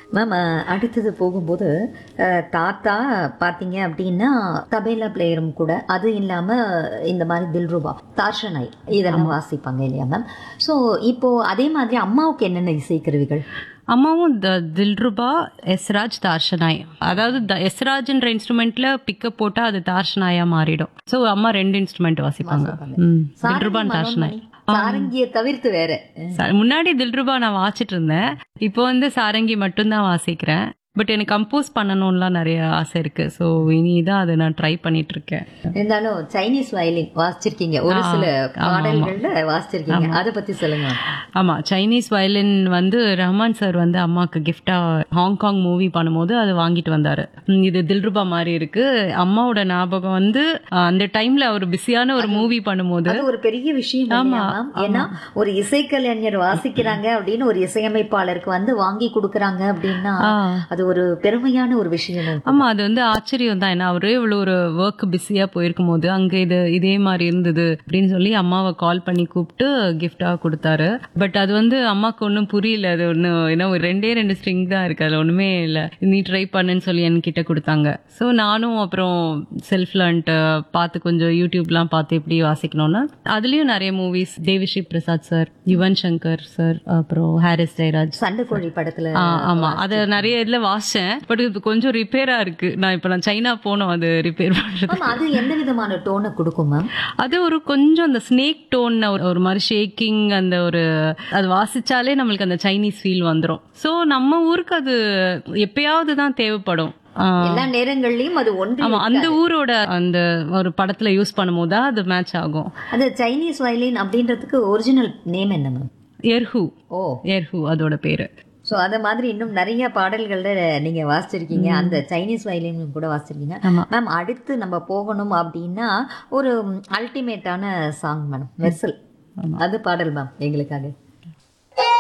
Ma'am அடுத்தது போகும்போது அஹ், தாத்தா பார்த்தீங்க அப்படின்னா தபேலா பிளேயரும் கூட அது இல்லாமல் இந்த மாதிரி தில்ருபா தார்ஷனை இதெல்லாம் வாசிப்பாங்க இல்லையா மேம் ஸோ இப்போ அதே மாதிரி அம்மாவுக்கு என்னென்ன இசைக்கருவிகள் அம்மாவும் த தில்ருபா எஸ்ராஜ் தார்ஷனாய் அதாவது த எஸ்ராஜ்ன்ற இன்ஸ்ட்ருமெண்ட்ல பிக்கப் போட்டா அது தார்ஷனாயா மாறிடும் சோ அம்மா ரெண்டு இன்ஸ்ட்ருமெண்ட் வாசிப்பாங்க ம். தில்ருபா தார்ஷனாய் சாரங்கியை தவிர்த்து வேற ச- முன்னாடி தில்ருபா நான் வாசிட்டு இருந்தேன் இப்போ வந்து சாரங்கி மட்டும்தான் வாசிக்கிறேன் பட் எனக்கு கம்போஸ் பண்ணணும்லாம் நிறைய ஆசை இருக்கு ஸோ இனிதான் அதை நான் ட்ரை பண்ணிட்டு இருக்கேன் இருந்தாலும் சைனீஸ் வயலின் வாசிச்சிருக்கீங்க ஒரு சில பாடல்கள்ல வாசிச்சிருக்கீங்க அதை பத்தி சொல்லுங்க ஆமா சைனீஸ் வயலின் வந்து ரஹ்மான் சார் வந்து அம்மாக்கு கிஃப்டா ஹாங்காங் மூவி பண்ணும்போது அது வாங்கிட்டு வந்தாரு ம், இது தில்ருபா மாதிரி இருக்கு அம்மாவோட ஞாபகம் வந்து அஹ், அந்த டைம்ல அவர் பிஸியான ஒரு மூவி பண்ணும்போது அது ஒரு பெரிய விஷயம் இல்லையா மேம்? ஏன்னா ஒரு இசைக்கலைஞர் வாசிக்கிறாங்க அப்படின்னு ஒரு இசையமைப்பாளருக்கு வந்து வாங்கி கொடுக்கறாங்க அப்படின்னா ஆ. அது ஒரு பெருமையான ஒரு விஷயம் ஆமா அது வந்து ஆச்சரியம் தான் ஏன்னா அவரே இவ்வளவு ஒரு ஒர்க் பிஸியா போயிருக்கும் போது அங்க இது இதே மாதிரி இருந்தது அப்படின்னு சொல்லி அம்மாவை கால் பண்ணி கூப்பிட்டு கிஃப்டா கொடுத்தாரு பட் அது வந்து அம்மாக்கு ஒன்றும் புரியல அது ஒண்ணு ஏன்னா ஒரு ரெண்டே ரெண்டு ஸ்ட்ரிங் தான் இருக்கு அதுல ஒண்ணுமே இல்ல நீ ட்ரை பண்ணுன்னு சொல்லி என்கிட்ட கொடுத்தாங்க ஸோ நானும் அப்புறம் செல்ஃப் லேர்ன்ட் பார்த்து கொஞ்சம் யூடியூப்லாம் பார்த்து எப்படி வாசிக்கணும்னா அதுலயும் நிறைய movies Devi Sri Prasad sir Yuvan Shankar sir அப்புறம் ஹாரிஸ் ஜெயராஜ் சண்டைக்கோழி படத்துல ஆ, ஆமா அத நிறைய இதுல வாசிச்சேன் பட் இது கொஞ்சம் ரிப்பேரா இருக்கு நான் இப்ப நான் சைனா போனோம் அது ரிப்பேர் பண்றது மேம் அது எந்த விதமான டோனை கொடுக்கும் மேம் அது ஒரு கொஞ்சம் அந்த ஸ்னேக் டோன் ஒரு மாதிரி ஷேக்கிங் அந்த ஒரு அது வாசிச்சாலே நம்மளுக்கு அந்த சைனீஸ் ஃபீல் வந்துரும் சோ நம்ம ஊருக்கு அது எப்பயாவது தான் தேவைப்படும் ஆ, எல்லா நேரங்கள்லயும் அது ஒன்று ஆமா அந்த ஊரோட அந்த ஒரு படத்துல யூஸ் பண்ணும்போது தான் அது மேட்ச் ஆகும் அந்த சைனீஸ் வயலின் அப்படின்றதுக்கு ஒரிஜினல் நேம் என்ன மேம் எர்ஹூ ஓ எர்ஹூ அதோட பேரு ஸோ அத மாதிரி இன்னும் நிறைய பாடல்கள்ல நீங்க வாசிச்சிருக்கீங்க அந்த சைனீஸ் வயலின் கூட வாசிச்சிருக்கீங்க ஆமா. மேம் அடுத்து நம்ம போகணும் அப்படின்னா ஒரு அல்டிமேட்டான சாங் மேடம் மெர்சல் அது பாடல் மேம் எங்களுக்காக